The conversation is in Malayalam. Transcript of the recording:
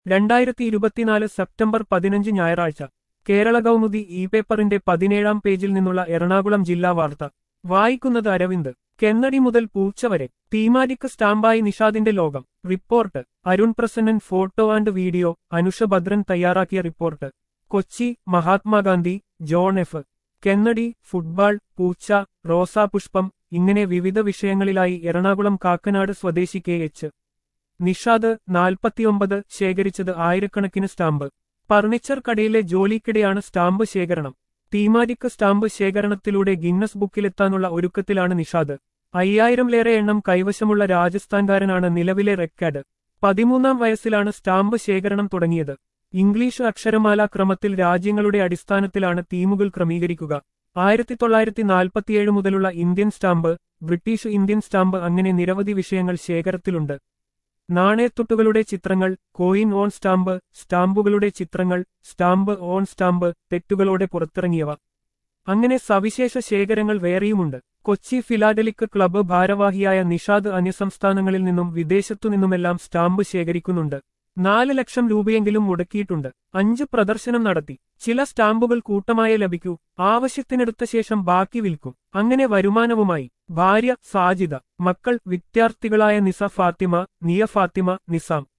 രണ്ടായിരത്തി ഇരുപത്തിനാല് സെപ്റ്റംബർ പതിനഞ്ച് ഞായറാഴ്ച കേരള കൗമുദി ഇ പേപ്പറിന്റെ പതിനേഴാം പേജിൽ നിന്നുള്ള എറണാകുളം ജില്ലാ വാർത്ത വായിക്കുന്നത് അരവിന്ദ് കെന്നഡി മുതൽ പൂച്ച വരെ തീമാരിക്ക് സ്റ്റാമ്പായി നിഷാദിന്റെ ലോകം report Arun Prasannan photo and video Anusha Bhadran തയ്യാറാക്കിയ report Kochi Mahatma Gandhi John F Kennedy football പൂച്ച റോസാപുഷ്പം ഇങ്ങനെ വിവിധ വിഷയങ്ങളിലായി എറണാകുളം കാക്കനാട് സ്വദേശി കെ എച്ച് നിഷാദ് നാൽപ്പത്തിയൊമ്പത് ശേഖരിച്ചത് ആയിരക്കണക്കിന് സ്റ്റാമ്പ് ഫർണിച്ചർ കടയിലെ ജോലിക്കിടെയാണ് സ്റ്റാമ്പ് ശേഖരണം തീമാരിക്ക് സ്റ്റാമ്പ് ശേഖരണത്തിലൂടെ ഗിന്നസ് ബുക്കിലെത്താനുള്ള ഒരുക്കത്തിലാണ് നിഷാദ് അയ്യായിരംലേറെ എണ്ണം കൈവശമുള്ള രാജസ്ഥാൻകാരനാണ് നിലവിലെ റെക്കാർഡ് പതിമൂന്നാം വയസ്സിലാണ് സ്റ്റാമ്പ് ശേഖരണം തുടങ്ങിയത് ഇംഗ്ലീഷ് അക്ഷരമാല ക്രമത്തിൽ രാജ്യങ്ങളുടെ അടിസ്ഥാനത്തിലാണ് തീമുകൾ ക്രമീകരിക്കുക ആയിരത്തി തൊള്ളായിരത്തി നാൽപ്പത്തിയേഴ് മുതലുള്ള Indian stamp British Indian stamp അങ്ങനെ നിരവധി വിഷയങ്ങൾ ശേഖരത്തിലുണ്ട് നാണയത്തുട്ടുകളുടെ ചിത്രങ്ങൾ കോയിൻ ഓൺ സ്റ്റാമ്പ് സ്റ്റാമ്പുകളുടെ ചിത്രങ്ങൾ സ്റ്റാമ്പ് ഓൺ സ്റ്റാമ്പ് തെറ്റുകളോടെ പുറത്തിറങ്ങിയവ അങ്ങനെ സവിശേഷ ശേഖരങ്ങൾ വേറെയുമുണ്ട് കൊച്ചി ഫിലാഡലിക് ക്ലബ്ബ് ഭാരവാഹിയായ നിഷാദ് അന്യസംസ്ഥാനങ്ങളിൽ നിന്നും വിദേശത്തുനിന്നുമെല്ലാം സ്റ്റാമ്പ് ശേഖരിക്കുന്നുണ്ട് നാല് ലക്ഷം രൂപയെങ്കിലും മുടക്കിയിട്ടുണ്ട് അഞ്ച് പ്രദർശനം നടത്തി ചില സ്റ്റാമ്പുകൾ കൂട്ടമായേ ലഭിക്കൂ ആവശ്യത്തിനെടുത്ത ശേഷം ബാക്കി വിൽക്കും അങ്ങനെ വരുമാനവുമായി ഭാര്യ സാജിദ മക്കൾ വിദ്യാർത്ഥികളായ നിസ ഫാത്തിമ നിയ ഫാത്തിമ നിസാം